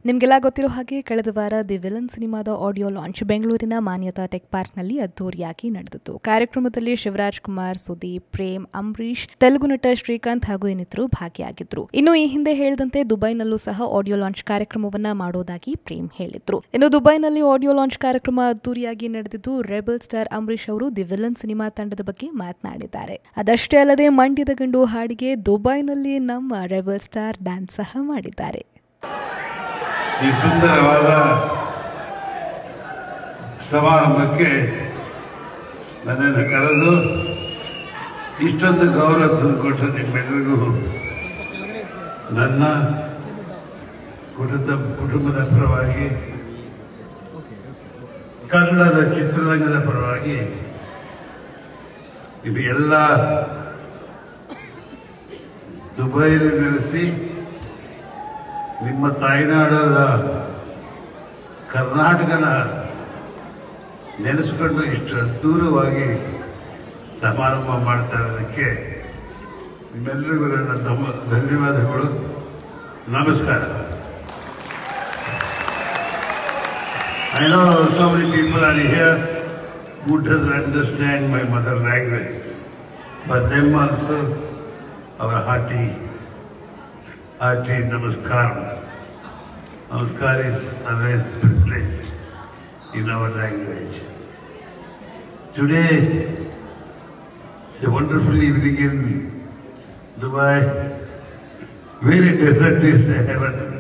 ನಿಮಗೆಲ್ಲ ಗೊತ್ತಿರೋ ಹಾಗೆ ಕಳೆದ ವಾರ ದಿ ವಿಲನ್ ಸಿನಿಮಾದ ಆಡಿಯೋ ಲಾಂಚ್ ಬೆಂಗಳೂರಿನ ಮಾನ್ಯತಾ ಟೆಕ್ ಪಾರ್ಕ್ನಲ್ಲಿ ಅದ್ದೂರಿಯಾಗಿ ನಡೆದಿತ್ತು ಕಾರ್ಯಕ್ರಮದಲ್ಲಿ ಶಿವರಾಜ್ ಕುಮಾರ್ ಸುದೀಪ್ ಪ್ರೇಮ್ ಅಂಬರೀಶ್ ತೆಲುಗು ನಟ ಶ್ರೀಕಾಂತ್ ಹಾಗೂ ಇನ್ನಿತರು ಭಾಗಿಯಾಗಿದ್ರು ಇನ್ನು ಈ ಹಿಂದೆ ಹೇಳಿದಂತೆ ದುಬೈನಲ್ಲೂ ಸಹ ಆಡಿಯೋ ಲಾಂಚ್ ಕಾರ್ಯಕ್ರಮವನ್ನ ಮಾಡೋದಾಗಿ ಪ್ರೇಮ್ ಹೇಳಿದ್ರು ಇನ್ನು ದುಬೈನಲ್ಲಿ ಆಡಿಯೋ ಲಾಂಚ್ ಕಾರ್ಯಕ್ರಮ ಅದ್ದೂರಿಯಾಗಿ ನಡೆದಿದ್ದು ರೆಬಲ್ ಸ್ಟಾರ್ ಅಂಬರೀಶ್ ಅವರು ದಿ ವಿಲನ್ ಸಿನಿಮಾ ತಂಡದ ಬಗ್ಗೆ ಮಾತನಾಡಿದ್ದಾರೆ ಅದಷ್ಟೇ ಅಲ್ಲದೆ ಮಂಡ್ಯದ ಗಂಡು ಹಾಡಿಗೆ ದುಬೈನಲ್ಲಿ ನಮ್ಮ ರೆಬಲ್ ಸ್ಟಾರ್ ಡ್ಯಾನ್ಸ್ ಸಹ ಮಾಡಿದ್ದಾರೆ ಈ ಸುಂದರವಾದ ಸಮಾರಂಭಕ್ಕೆ ನನ್ನನ್ನು ಕರೆದು ಇಷ್ಟೊಂದು ಗೌರವ ತಂದುಕೊಟ್ಟ ನಿಮ್ಮೆಲ್ಲರಿಗೂ ನನ್ನ ಕುಟುಂಬ ಕುಟುಂಬದ ಪರವಾಗಿ ಕನ್ನಡದ ಚಿತ್ರರಂಗದ ಪರವಾಗಿ ನಿಮಗೆಲ್ಲ ದುಬೈಲಿ ನೆಲೆಸಿ ನಿಮ್ಮ ತಾಯ್ನಾಡದ ಕರ್ನಾಟಕನ ನೆನೆಸ್ಕೊಂಡು ಇಷ್ಟು ದೂರವಾಗಿ ಸಮಾರಂಭ ಮಾಡ್ತಾ ಇರೋದಕ್ಕೆ ನಿಮ್ಮೆಲ್ಲರಿಗೂ ನನ್ನ ತಮ್ಮ ಧನ್ಯವಾದಗಳು ನಮಸ್ಕಾರ I know so many people are here who doesn't understand my mother language. For them also, our hearty hearty namaskaram. Namaskar is always privileged in our language. Today, it's a wonderful evening in Dubai, where a desert is a heaven.